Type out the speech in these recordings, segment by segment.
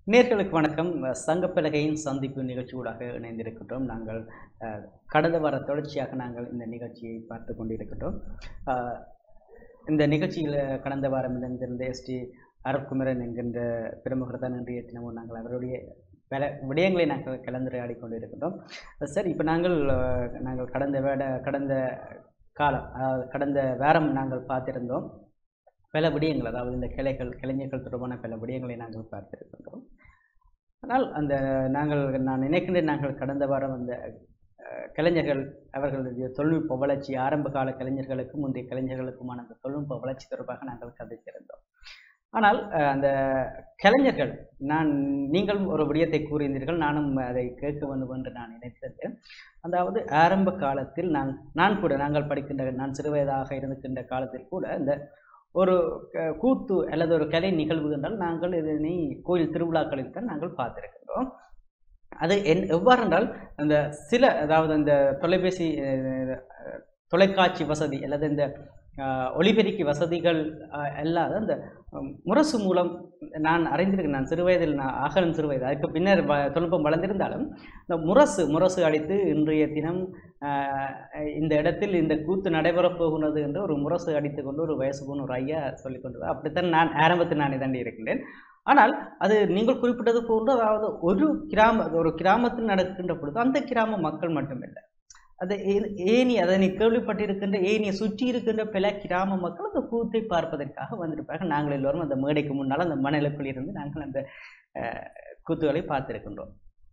நேர்களுக்கு வணக்கம் சங்கப்பலகையின் சந்திப்பு நிகழ்ச்சியூடாக இணைந்திருக்கின்றோம் நாங்கள் அஹ், கடந்த வார தொடர்ச்சியாக நாங்கள் இந்த நிகழ்ச்சியை பார்த்து கொண்டிருக்கின்றோம் அஹ், இந்த நிகழ்ச்சியில் கடந்த வாரம் இணைந்திருந்த எஸ்டி அரப்குமரன் என்கின்ற பிரமுகர் தான் இன்றைய தினமும் நாங்கள் அவருடைய பல விடயங்களை நாங்கள் கலந்துரையாடி கொண்டிருக்கின்றோம் சார் இப்போ நாங்கள் அஹ், நாங்கள் கடந்த வேட கடந்த காலம் அதாவது கடந்த வாரம் நாங்கள் பார்த்திருந்தோம் பல விடயங்கள் அதாவது இந்த கிளைகள் கலைஞர்கள் தொடர்பான பல விடயங்களை நாங்கள் பார்த்திருக்கின்றோம் ஆனால் அந்த நாங்கள் நான் நினைக்கின்றேன் நாங்கள் கடந்த வாரம் அந்த அஹ், கலைஞர்கள் அவர்களுடைய தொழில்நுட்ப வளர்ச்சி ஆரம்ப கால கலைஞர்களுக்கும் முந்தைய கலைஞர்களுக்குமான அந்த தொழில்நுட்ப வளர்ச்சி தொடர்பாக நாங்கள் கதைத்திருந்தோம் ஆனால் அஹ், அந்த கலைஞர்கள் நான் நீங்களும் ஒரு விடயத்தை கூறியிருந்தீர்கள் நானும் அதை கேட்க வேண்டும் என்று நான் நினைத்திருந்தேன் அதாவது ஆரம்ப காலத்தில் நான் நான் கூட நாங்கள் படிக்கின்ற நான் சிறுவயதாக இருக்கின்ற காலத்தில் கூட இந்த ஒரு க- கூத்து அல்லது ஒரு கலை நிகழ்வு என்றால் நாங்கள் இதனை கோயில் திருவிழாக்களில் தான் நாங்கள் பார்த்திருக்கின்றோம் அது என் எவ்வாறு என்றால் அந்த சில அதாவது அந்த தொலைபேசி அஹ், அஹ், தொலைக்காட்சி வசதி அல்லது இந்த அஹ், ஒலிபெருக்கி வசதிகள் அஹ், அல்லாத அந்த உம், முரசு மூலம் நான் அறிந்திருக்கேன் நான் சிறுவயதில் நான் ஆகலம் சிறுவயது அதுக்கு பின்னர் வ- தொழில்நுட்பம் வளர்ந்திருந்தாலும் இந்த முரசு முரசு அடித்து இன்றைய தினம் ஆஹ், இந்த இடத்தில் இந்த கூத்து நடைபெறப் போகிறது என்று ஒரு முரசு அடித்து கொண்டு ஒரு வயசு போன ஒரு ஐயா சொல்லிக் கொண்டு அப்படித்தான் நான் ஆரம்பத்தில் நான் இதாண்டி இருக்கின்றேன் ஆனால் அது நீங்கள் குறிப்பிட்டது போன்று அதாவது ஒரு கிராம ஒரு கிராமத்தில் நடக்கின்ற பொழுது அந்த கிராம மக்கள் மட்டுமில்லை அது ஏ- ஏனி அதனை கேள்விப்பட்டிருக்கின்ற ஏனியை சுற்றி இருக்கின்ற பல கிராம மக்கள் அந்த கூத்தை பார்ப்பதற்காக வந்திருப்பார்கள் நாங்கள் எல்லோரும் அந்த மேடைக்கு முன்னால் அந்த மணலுக்குள் இருந்து நாங்கள் அந்த ஆஹ், கூத்துகளை பார்த்திருக்கின்றோம்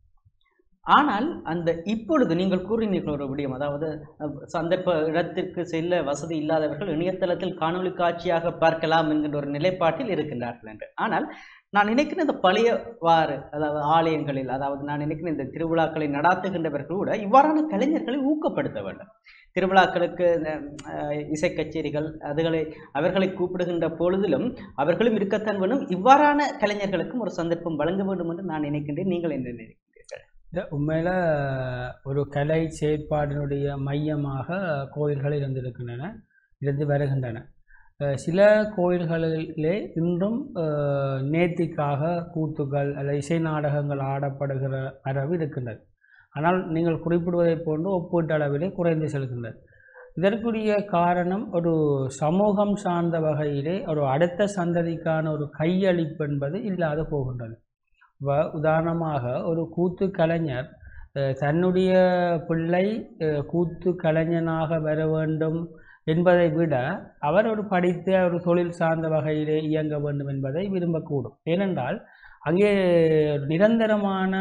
ஆனால் அந்த இப்பொழுது நீங்கள் கூறினீர்கள் ஒரு விடயம் அதாவது அஹ், சந்தர்ப்ப இடத்திற்கு செல்ல வசதி இல்லாதவர்கள் இணையதளத்தில் காணொளி காட்சியாக பார்க்கலாம் என்கின்ற ஒரு நிலைப்பாட்டில் இருக்கின்றார்கள் என்று ஆனால் நான் நினைக்கிறேன் இந்த பழையவாறு அதாவது ஆலயங்களில் அதாவது நான் நினைக்கிறேன் இந்த திருவிழாக்களை நடாத்துகின்றவர்கள் கூட இவ்வாறான கலைஞர்களை ஊக்கப்படுத்த வேண்டும் திருவிழாக்களுக்கு இந்த, அஹ், இசை கச்சேரிகள் அதுகளை அவர்களை கூப்பிடுகின்ற பொழுதிலும் அவர்களும் இருக்கத்தான் வேண்டும் இவ்வாறான கலைஞர்களுக்கும் ஒரு சந்தர்ப்பம் வழங்க வேண்டும் என்று நான் நினைக்கின்றேன் நீங்கள் என்ன நினைக்கிறீர்கள் இந்த உண்மையில் ஒரு கலை செயற்பாடினுடைய மையமாக கோயில்கள் இருந்திருக்கின்றன இருந்து வருகின்றன அஹ் சில கோயில்களிலே இன்றும் அஹ், நேர்த்திக்காக கூத்துகள் அல்லது இசை நாடகங்கள் ஆடப்படுகிற மரபு இருக்கின்றது ஆனால் நீங்கள் குறிப்பிடுவதைப் போன்று ஒப்பீட்டு அளவிலே குறைந்து செல்கின்றது இதற்குரிய காரணம் ஒரு சமூகம் சார்ந்த வகையிலே ஒரு அடுத்த சந்ததிக்கான ஒரு கையளிப்பு என்பது இல்லாது போகின்றது வ- உதாரணமாக ஒரு கூத்து கலைஞர் அஹ், தன்னுடைய பிள்ளை அஹ், கூத்து கலைஞனாக வர வேண்டும் என்பதை விட அவர் ஒரு படித்து ஒரு தொழில் சார்ந்த வகையிலே இயங்க வேண்டும் என்பதை விரும்பக்கூடும் ஏனென்றால் அங்கே நிரந்தரமான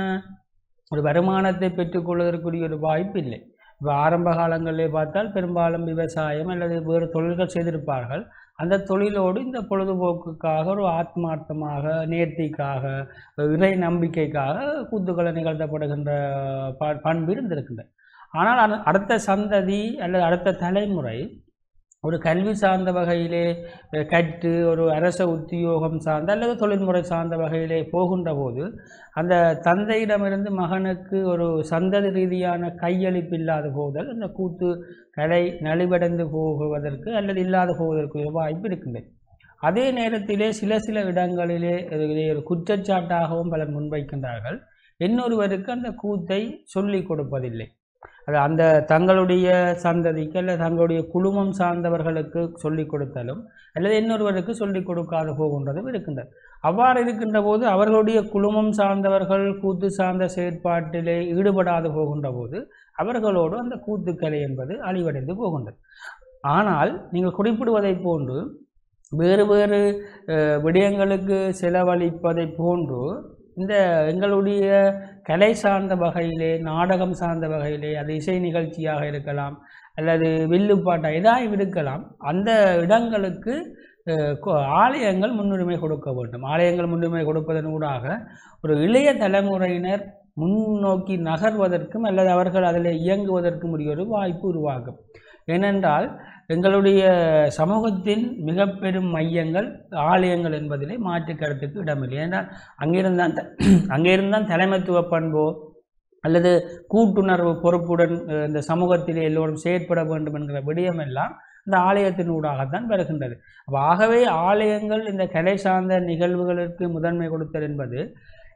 ஒரு வருமானத்தை பெற்றுக்கொள்வதற்குரிய ஒரு வாய்ப்பு இல்லை இப்போ ஆரம்ப காலங்களிலே பார்த்தால் பெரும்பாலும் விவசாயம் அல்லது வேறு தொழில்கள் செய்திருப்பார்கள் அந்த தொழிலோடு இந்த பொழுதுபோக்குக்காக ஒரு ஆத்மார்த்தமாக நேர்த்திக்காக இறை நம்பிக்கைக்காக கூத்துக்களை நிகழ்த்தப்படுகின்ற ப- பண்பு இருந்திருக்கின்றது ஆனால் அடு- அடுத்த சந்ததி அல்லது அடுத்த தலைமுறை ஒரு கல்வி சார்ந்த வகையிலே அஹ், கற்று ஒரு அரச உத்தியோகம் சார்ந்த அல்லது தொழில்முறை சார்ந்த வகையிலே போகின்ற போது அந்த தந்தையிடமிருந்து மகனுக்கு ஒரு சந்ததி ரீதியான கையளிப்பு இல்லாத போதல் அந்த கூத்து கலை நலிவடைந்து போகுவதற்கு அல்லது இல்லாது போவதற்கு ஒரு வாய்ப்பு இருக்கின்றது அதே நேரத்திலே சில சில இடங்களிலே இதை ஒரு குற்றச்சாட்டாகவும் பலர் முன்வைக்கின்றார்கள் இன்னொருவருக்கு அந்த கூத்தை சொல்லிக் கொடுப்பதில்லை அது அந்த தங்களுடைய சந்ததிக்கு அல்லது தங்களுடைய குழுமம் சார்ந்தவர்களுக்கு சொல்லிக் கொடுத்தலும் அல்லது இன்னொருவருக்கு சொல்லிக் கொடுக்காது போகின்றதும் இருக்கின்றது அவ்வாறு இருக்கின்ற போது அவர்களுடைய குழுமம் சார்ந்தவர்கள் கூத்து சார்ந்த செயற்பாட்டிலே ஈடுபடாது போகின்ற போது அவர்களோடு அந்த கூத்துக்கலை என்பது அழிவடைந்து போகின்றது ஆனால் நீங்கள் குறிப்பிடுவதைப் போன்று வேறு வேறு அஹ், விடயங்களுக்கு செலவழிப்பதை போன்று இந்த எங்களுடைய கலை சார்ந்த வகையிலே நாடகம் சார்ந்த வகையிலே அது இசை நிகழ்ச்சியாக இருக்கலாம் அல்லது வில்லுப்பாட்டாக எதாயும் இருக்கலாம் அந்த இடங்களுக்கு அஹ், கொ- ஆலயங்கள் முன்னுரிமை கொடுக்க வேண்டும் ஆலயங்கள் முன்னுரிமை கொடுப்பதன் ஊடாக ஒரு இளைய தலைமுறையினர் முன்னோக்கி நகர்வதற்கும் அல்லது அவர்கள் அதில் இயங்குவதற்கும் உரிய ஒரு வாய்ப்பு உருவாகும் ஏனென்றால் எங்களுடைய சமூகத்தின் மிக பெரும் மையங்கள் ஆலயங்கள் என்பதிலே மாற்று கருத்துக்கு இடமில்லை ஏனென்றால் அங்கிருந்தான் த- அங்கிருந்தான் தலைமைத்துவ பண்போ அல்லது கூட்டுணர்வு பொறுப்புடன் அஹ், இந்த சமூகத்திலே எல்லோரும் செயற்பட வேண்டும் என்கிற விடயமெல்லாம் இந்த ஆலயத்தின் ஊடாகத்தான் வருகின்றது அப்ப ஆகவே ஆலயங்கள் இந்த கலை சார்ந்த நிகழ்வுகளுக்கு முதன்மை கொடுத்தல் என்பது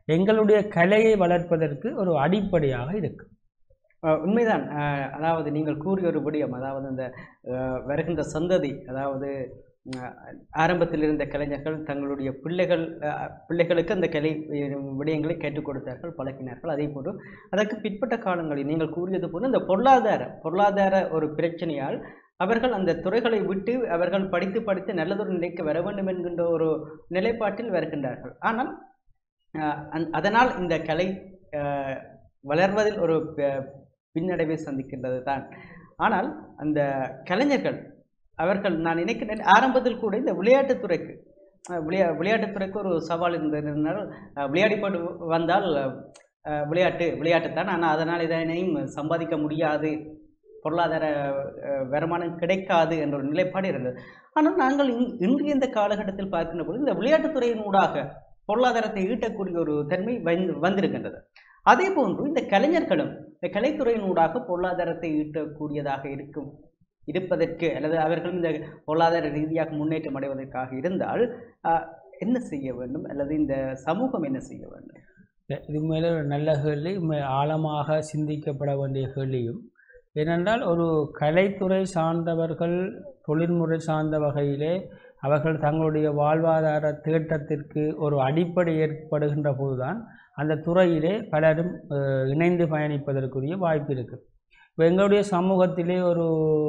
எங்களுடைய கலையை வளர்ப்பதற்கு ஒரு அடிப்படையாக இருக்கு அஹ் உண்மைதான் அஹ் அதாவது நீங்கள் கூறிய ஒரு விடயம் அதாவது இந்த அஹ், வருகின்ற சந்ததி அதாவது அஹ், ஆரம்பத்தில் இருந்த கலைஞர்கள் தங்களுடைய பிள்ளைகள் அஹ், பிள்ளைகளுக்கு அந்த கலை அஹ், விடயங்களை கற்றுக் கொடுத்தார்கள் பழக்கினார்கள் அதே போன்று அதற்கு பிற்பட்ட காலங்களில் நீங்கள் கூறியது போல இந்த பொருளாதார பொருளாதார ஒரு பிரச்சனையால் அவர்கள் அந்த துறைகளை விட்டு அவர்கள் படித்து படித்து நல்லதொரு நிலைக்கு வர வேண்டும் என்கின்ற ஒரு நிலைப்பாட்டில் வருகின்றார்கள் ஆனால் அஹ், அந்த- அதனால் இந்த கலை அஹ், வளர்வதில் ஒரு ப- பின்னடைவை சந்திக்கின்றது தான் ஆனால் அந்த கலைஞர்கள் அவர்கள் நான் நினைக்கிறேன் ஆரம்பத்தில் கூட இந்த விளையாட்டுத்துறைக்கு அஹ், விளையா விளையாட்டுத்துறைக்கு ஒரு சவால் இருந்ததுனால் அஹ், விளையாடி போட்டு வந்தால் அஹ், விளையாட்டு விளையாட்டுத்தான் ஆனால் அதனால் இதனையும் சம்பாதிக்க முடியாது பொருளாதார அஹ், வருமானம் கிடைக்காது என்ற ஒரு நிலைப்பாடு இருந்தது ஆனால் நாங்கள் இன் இன்றைய இந்த காலகட்டத்தில் பார்க்கின்ற போது இந்த விளையாட்டுத்துறையின் ஊடாக பொருளாதாரத்தை ஈட்டக்கூடிய ஒரு தன்மை வந்து வந்திருக்கின்றது அதே போன்று இந்த கலைஞர்களும் இந்த கலைத்துறையின் ஊடாக பொருளாதாரத்தை ஈட்டக்கூடியதாக இருக்கும் இருப்பதற்கு அல்லது அவர்களும் இந்த பொருளாதார ரீதியாக முன்னேற்றம் அடைவதற்காக இருந்தால் ஆஹ், என்ன செய்ய வேண்டும் அல்லது இந்த சமூகம் என்ன செய்ய வேண்டும் இது மேலே ஒரு நல்ல கேள்வி உண்மை- ஆழமாக சிந்திக்கப்பட வேண்டிய கேள்வியும் ஏனென்றால் ஒரு கலைத்துறை சார்ந்தவர்கள் தொழில்முறை சார்ந்த வகையிலே அவர்கள் தங்களுடைய வாழ்வாதார தேட்டத்திற்கு ஒரு அடிப்படை ஏற்படுகின்ற போதுதான் அந்த துறையிலே பலரும் அஹ், இணைந்து பயணிப்பதற்குரிய வாய்ப்பு இருக்குது இப்போ எங்களுடைய சமூகத்திலே ஒரு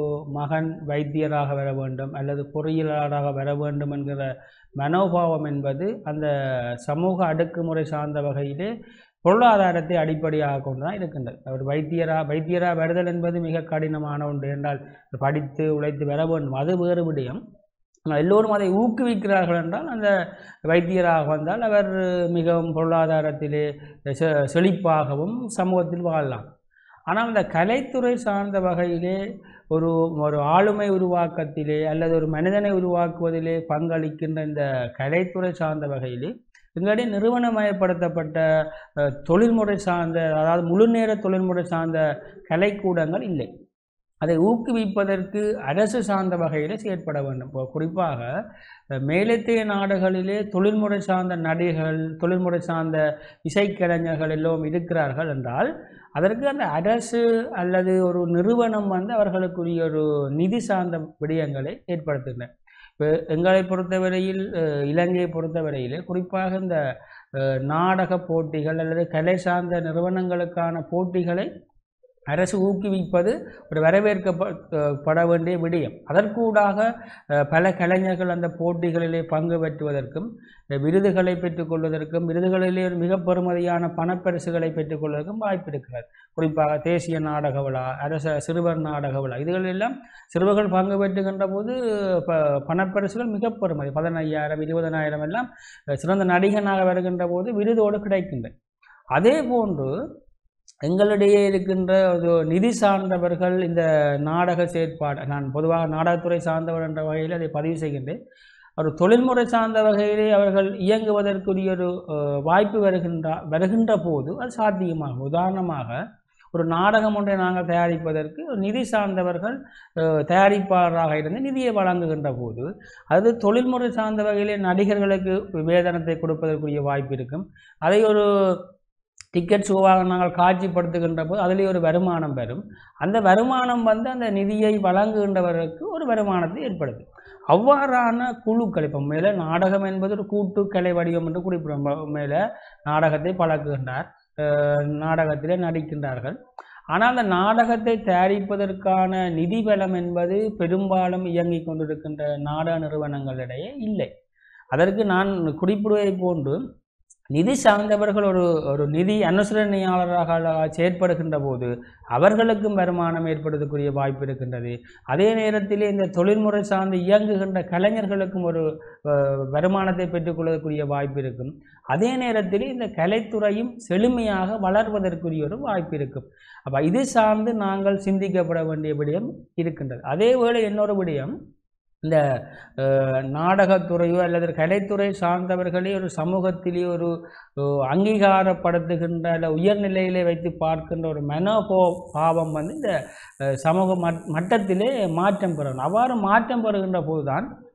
மகன் வைத்தியராக வர வேண்டும் அல்லது பொறியியலாளராக வர வேண்டும் என்கிற மனோபாவம் என்பது அந்த சமூக அடுக்குமுறை சார்ந்த வகையிலே பொருளாதாரத்தை அடிப்படையாக கொண்டு தான் இருக்கின்றது அவர் வைத்தியரா வைத்தியரா வருதல் என்பது மிக கடினமான ஒன்று என்றால் படித்து உழைத்து வர வேண்டும் அது வேறு விடயம் ஆனால் எல்லோரும் அதை ஊக்குவிக்கிறார்கள் என்றால் அந்த வைத்தியராக வந்தால் அவர் மிகவும் பொருளாதாரத்திலே செ செழிப்பாகவும் சமூகத்தில் வாழலாம் ஆனால் இந்த கலைத்துறை சார்ந்த வகையிலே ஒரு ஒரு ஆளுமை உருவாக்கத்திலே அல்லது ஒரு மனிதனை உருவாக்குவதிலே பங்களிக்கின்ற இந்த கலைத்துறை சார்ந்த வகையிலே எங்களுடைய நிறுவனமயப்படுத்தப்பட்ட அஹ், தொழில்முறை சார்ந்த அதாவது முழுநேர தொழில்முறை சார்ந்த கலைக்கூடங்கள் இல்லை அதை ஊக்குவிப்பதற்கு அரசு சார்ந்த வகையில் செயற்பட வேண்டும் இப்போ குறிப்பாக அஹ், மேலத்தைய நாடுகளிலே தொழில்முறை சார்ந்த நடிகர்கள் தொழில்முறை சார்ந்த இசைக்கலைஞர்கள் எல்லோரும் இருக்கிறார்கள் என்றால் அதற்கு அந்த அரசு அல்லது ஒரு நிறுவனம் வந்து அவர்களுக்குரிய ஒரு நிதி சார்ந்த விடயங்களை ஏற்படுத்துகின்றன இப்போ எங்களை பொறுத்தவரையில் அஹ், இலங்கையை பொறுத்தவரையில் குறிப்பாக இந்த அஹ், நாடக போட்டிகள் அல்லது கலை சார்ந்த நிறுவனங்களுக்கான போட்டிகளை அரசு ஊக்குவிப்பது ஒரு வரவேற்கப்பட வேண்டிய விடயம் அதற்கூடாக அஹ், பல கலைஞர்கள் அந்த போட்டிகளிலே பங்கு பெற்றுவதற்கும் அஹ், விருதுகளை பெற்றுக்கொள்வதற்கும் விருதுகளிலே ஒரு மிக பெறுமதியான பணப்பரிசுகளை பெற்றுக்கொள்வதற்கும் வாய்ப்பு இருக்கிறது குறிப்பாக தேசிய நாடக விழா அரச சிறுவர் நாடக விழா இதுகளெல்லாம் சிறுவர்கள் பங்கு பெற்றுகின்ற போது ப பணப்பரிசுகள் மிக பெறுமதி பதினையாயிரம் இருபதனாயிரம் எல்லாம் அஹ், சிறந்த நடிகனாக வருகின்ற போது விருதோடு கிடைக்கின்றன அதே போன்று எங்களிடையே இருக்கின்ற ஒரு நிதி சார்ந்தவர்கள் இந்த நாடக செயற்பாடு நான் பொதுவாக நாடகத்துறை சார்ந்தவர் என்ற வகையில் அதை பதிவு செய்கின்றேன் ஒரு தொழில்முறை சார்ந்த வகையிலே அவர்கள் இயங்குவதற்குரிய ஒரு அஹ், வாய்ப்பு வருகின்ற வருகின்ற போது அது சாத்தியமாகும் உதாரணமாக ஒரு நாடகம் ஒன்றை நாங்கள் தயாரிப்பதற்கு ஒரு நிதி சார்ந்தவர்கள் அஹ், தயாரிப்பாளராக இருந்து நிதியை வழங்குகின்ற போது அது தொழில்முறை சார்ந்த வகையிலே நடிகர்களுக்கு வேதனத்தை கொடுப்பதற்குரிய வாய்ப்பு இருக்கும் அதை ஒரு டிக்கெட் ஷோவாக நாங்கள் காட்சிப்படுத்துகின்ற போது அதிலே ஒரு வருமானம் பெறும் அந்த வருமானம் வந்து அந்த நிதியை வழங்குகின்றவருக்கு ஒரு வருமானத்தை ஏற்படுது அவ்வாறான குழுக்கள் இப்போ மேலே நாடகம் என்பது ஒரு கூட்டு கலை வடிவம் என்று குறிப்பிடும் மேலே நாடகத்தை பழக்குகின்றார் அஹ் நாடகத்திலே நடிக்கின்றார்கள் ஆனால் அந்த நாடகத்தை தயாரிப்பதற்கான நிதி பலம் என்பது பெரும்பாலும் இயங்கிக் கொண்டிருக்கின்ற நாடக நிறுவனங்களிடையே இல்லை அதற்கு நான் குறிப்பிடுவதை போன்று நிதி சார்ந்தவர்கள் ஒரு ஒரு நிதி அனுசரணையாளராக செயற்படுகின்ற போது அவர்களுக்கும் வருமானம் ஏற்படுவதற்குரிய வாய்ப்பு இருக்கின்றது அதே நேரத்தில் இந்த தொழில்முறை சார்ந்து இயங்குகின்ற கலைஞர்களுக்கும் ஒரு அஹ், வருமானத்தை பெற்றுக்கொள்வதற்குரிய வாய்ப்பு இருக்கும் அதே நேரத்தில் இந்த கலைத்துறையும் செழுமையாக வளர்வதற்குரிய ஒரு வாய்ப்பு இருக்கும் அப்போ இது சார்ந்து நாங்கள் சிந்திக்கப்பட வேண்டிய விடயம் இருக்கின்றது அதே வேளை இன்னொரு விடயம் இந்த அஹ், நாடகத்துறையோ அல்லது கலைத்துறை சார்ந்தவர்களே ஒரு சமூகத்திலே ஒரு அஹ், அங்கீகாரப்படுத்துகின்ற அல்ல உயர்நிலையிலே வைத்து பார்க்கின்ற ஒரு மனோபோ பாவம் வந்து இந்த அஹ், சமூக மட் மட்டத்திலே மாற்றம் பெறணும் அவ்வாறு மாற்றம் பெறுகின்ற போதுதான்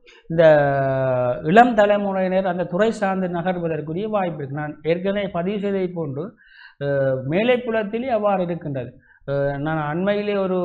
இந்த இளம் தலைமுறையினர் அந்த துறை சார்ந்து நகர்வதற்குரிய வாய்ப்பு இருக்கு நான் ஏற்கனவே பதிவு செய்ததை போன்று அஹ், மேலைப்புலத்திலே அவ்வாறு இருக்கின்றது அஹ், நான் அண்மையிலே ஒரு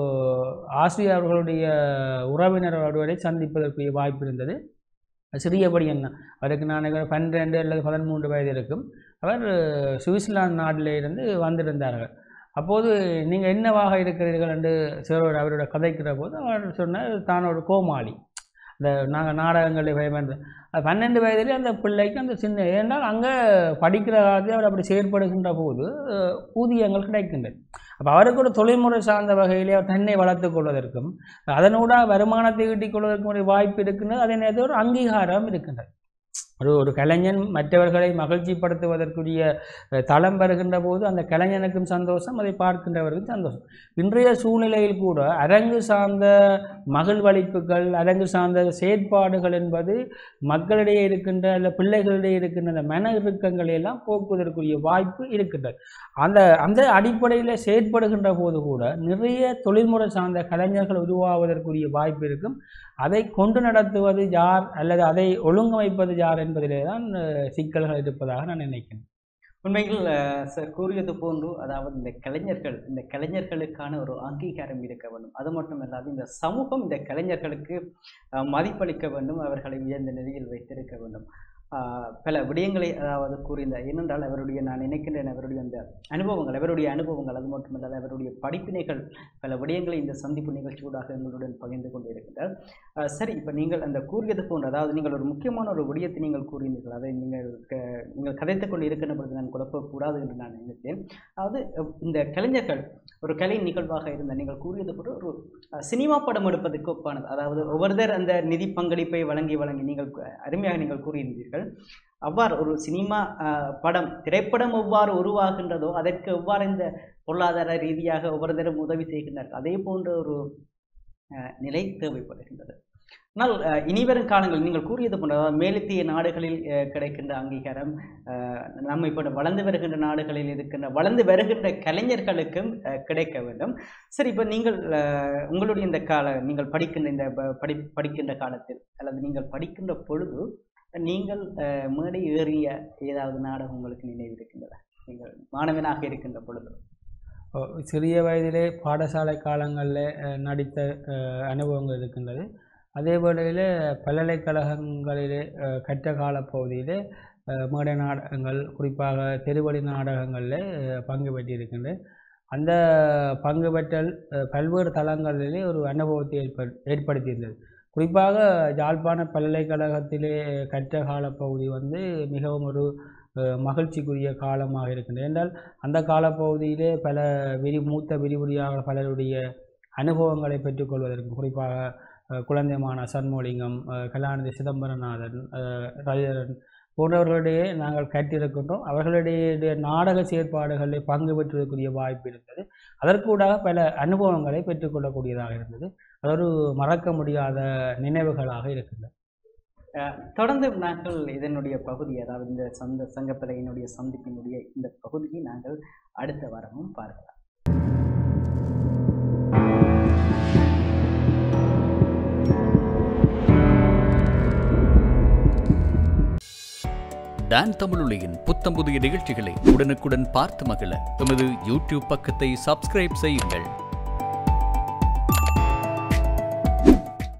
ஆசிரியர் அவர்களுடைய உறவினர் ஒருவரை சந்திப்பதற்குரிய வாய்ப்பு இருந்தது சிறிய பையன் தான் அவருக்கு நான் நினைக்கிறேன் பன்னிரெண்டு அல்லது பதிமூன்று வயது இருக்கும் அவர் அஹ், சுவிட்சர்லாந்து நாட்டிலே இருந்து வந்திருந்தார்கள் அப்போது நீங்கள் என்னவாக இருக்கிறீர்கள் என்று சிறுவர் அவரோட கதைக்கிற போது அவர் சொன்னார் தான் ஒரு கோமாளி இந்த நாங்கள் நாடகங்களில் பயன்படுத்த அது பன்னெண்டு வயதிலே அந்த பிள்ளைக்கு அந்த சின்ன ஏன்னால் அங்கே படிக்கிற காலத்தில் அவர் அப்படி செயற்படுகின்ற போது அஹ், ஊதியங்கள் கிடைக்கின்றது அப்போ அவருக்கு ஒரு தொழில்முறை சார்ந்த வகையிலே அவர் தன்னை வளர்த்துக் கொள்வதற்கும் அதனூட வருமானத்தை ஈட்டிக் கொள்வதற்கும் ஒரு வாய்ப்பு இருக்கின்றது அதே நேரத்தில் ஒரு அங்கீகாரம் இருக்கின்றது ஒரு ஒரு கலைஞன் மற்றவர்களை மகிழ்ச்சிப்படுத்துவதற்குரிய அஹ், தளம் வருகின்ற போது அந்த கலைஞனுக்கும் சந்தோஷம் அதை பார்க்கின்றவருக்கும் சந்தோஷம் இன்றைய சூழ்நிலையில் கூட அரங்கு சார்ந்த மகிழ்வளிப்புகள் அரங்கு சார்ந்த செயற்பாடுகள் என்பது மக்களிடையே இருக்கின்ற அல்ல பிள்ளைகளிடையே இருக்கின்ற அந்த மன இறுக்கங்களை எல்லாம் போக்குவதற்குரிய வாய்ப்பு இருக்கின்றது அந்த அந்த அடிப்படையில் செயற்படுகின்ற போது கூட நிறைய தொழில்முறை சார்ந்த கலைஞர்கள் உருவாவதற்குரிய வாய்ப்பு இருக்கும் அதை கொண்டு நடத்துவது யார் அல்லது அதை ஒழுங்கமைப்பது யார் என்பதிலே தான் அஹ், சிக்கல்கள் இருப்பதாக நான் நினைக்கிறேன் உண்மையில் அஹ், சார் கூறியது போன்று அதாவது இந்த கலைஞர்கள் இந்த கலைஞர்களுக்கான ஒரு அங்கீகாரம் இருக்க வேண்டும் அது மட்டும் இல்லாது இந்த சமூகம் இந்த கலைஞர்களுக்கு அஹ், மதிப்பளிக்க வேண்டும் அவர்களை உயர்ந்த நிலையில் வைத்திருக்க வேண்டும் அஹ், பல விடயங்களை அதாவது கூறியிருந்தார் ஏனென்றால் அவருடைய நான் நினைக்கின்றேன் அவருடைய அந்த அனுபவங்கள் அவருடைய அனுபவங்கள் அது மட்டுமல்லாது அவருடைய படிப்பினைகள் பல விடயங்களை இந்த சந்திப்பு நிகழ்ச்சியூடாக எங்களுடன் பகிர்ந்து கொண்டு இருக்கின்றார் அஹ், சரி இப்போ நீங்கள் அந்த கூறியது போன்று அதாவது நீங்கள் ஒரு முக்கியமான ஒரு விடயத்தை நீங்கள் கூறினீர்கள் அதை நீங்கள் க- நீங்கள் கதைத்துக் கொண்டு இருக்கின்ற பொழுது நான் குழப்பக்கூடாது என்று நான் நினைத்தேன் அதாவது அஹ், இந்த கலைஞர்கள் ஒரு கலை நிகழ்வாக இருந்த நீங்கள் கூறியது போல ஒரு அஹ், சினிமா படம் எடுப்பதற்கு ஒப்பானது அதாவது ஒவ்வொருத்தர் அந்த நிதி பங்களிப்பை வழங்கி வழங்கி நீங்கள் கு- அருமையாக நீங்கள் கூறியிருந்தீர்கள் அவ்வாறு ஒரு சினிமா அஹ், படம் திரைப்படம் எவ்வாறு உருவாகின்றதோ அதற்கு எவ்வாறு இந்த பொருளாதார ரீதியாக ஒவ்வொருத்தரும் உதவி செய்கின்றார்கள் அதே போன்ற ஒரு அஹ், நிலை தேவைப்படுகின்றது ஆனால் அஹ், இனிவரும் காலங்களில் நீங்கள் கூறியது போன்ற அதாவது மேலத்திய நாடுகளில் அஹ், கிடைக்கின்ற அங்கீகாரம் அஹ், நம்ம இப்போ வளர்ந்து வருகின்ற நாடுகளில் இருக்கின்ற வளர்ந்து வருகின்ற கலைஞர்களுக்கும் அஹ், கிடைக்க வேண்டும் சரி இப்போ நீங்கள் அஹ், உங்களுடைய இந்த கால நீங்கள் படிக்கின்ற இந்த ப- படி படிக்கின்ற காலத்தில் அல்லது நீங்கள் படிக்கின்ற பொழுது நீங்கள் அஹ், மேடை ஏறிய ஏதாவது நாடகம் உங்களுக்கு நினைவு இருக்கின்றதா நீங்கள் மாணவனாக இருக்கின்ற பொழுது ஓ, சிறிய வயதிலே பாடசாலை காலங்களில் அஹ், நடித்த அஹ், அனுபவங்கள் இருக்கின்றது அதே வேளையில் பல்கலைக்கழகங்களிலே அஹ், கற்ற காலப்பகுதியிலே அஹ், மேடை நாடகங்கள் குறிப்பாக தெருவழி நாடகங்களில் அஹ், பங்கு பெற்றிருக்கின்றேன் அந்த பங்கு பெற்றல் அஹ், பல்வேறு தளங்களிலே ஒரு அனுபவத்தை ஏற்ப ஏற்படுத்தியிருந்தது குறிப்பாக யாழ்ப்பாண பல்கலைக்கழகத்திலே கற்ற காலப்பகுதி வந்து மிகவும் ஒரு அஹ், மகிழ்ச்சிக்குரிய காலமாக இருக்கின்றது என்றால் அந்த காலப்பகுதியிலே பல விரி மூத்த விரிவுரையாளர் பலருடைய அனுபவங்களை பெற்றுக்கொள்வதற்கு குறிப்பாக அஹ், குழந்தைமான சண்முலிங்கம் அஹ், கலாநிதி சிதம்பரநாதன் அஹ், ரவிதரன் போன்றவர்களிடையே நாங்கள் கற்றிருக்கின்றோம் அவர்களுடைய நாடக செயற்பாடுகளில் பங்கு பெற்றுவதற்குரிய வாய்ப்பு இருந்தது அதற்கூடாக பல அனுபவங்களை பெற்றுக்கொள்ளக்கூடியதாக இருந்தது அது ஒரு மறக்க முடியாத நினைவுகளாக இருக்கின்றது அஹ் தொடர்ந்து நாங்கள் இதனுடைய பகுதி அதாவது இந்த சந்த சங்கப்பலையினுடைய சந்திப்பினுடைய இந்த பகுதியை நாங்கள் அடுத்த வாரமும் பார்க்கலாம் டான் தமிழொலியின் புத்தம் புதிய நிகழ்ச்சிகளை உடனுக்குடன் பார்த்து மகிழ எமது யூடியூப் பக்கத்தை சப்ஸ்கிரைப் செய்யுங்கள்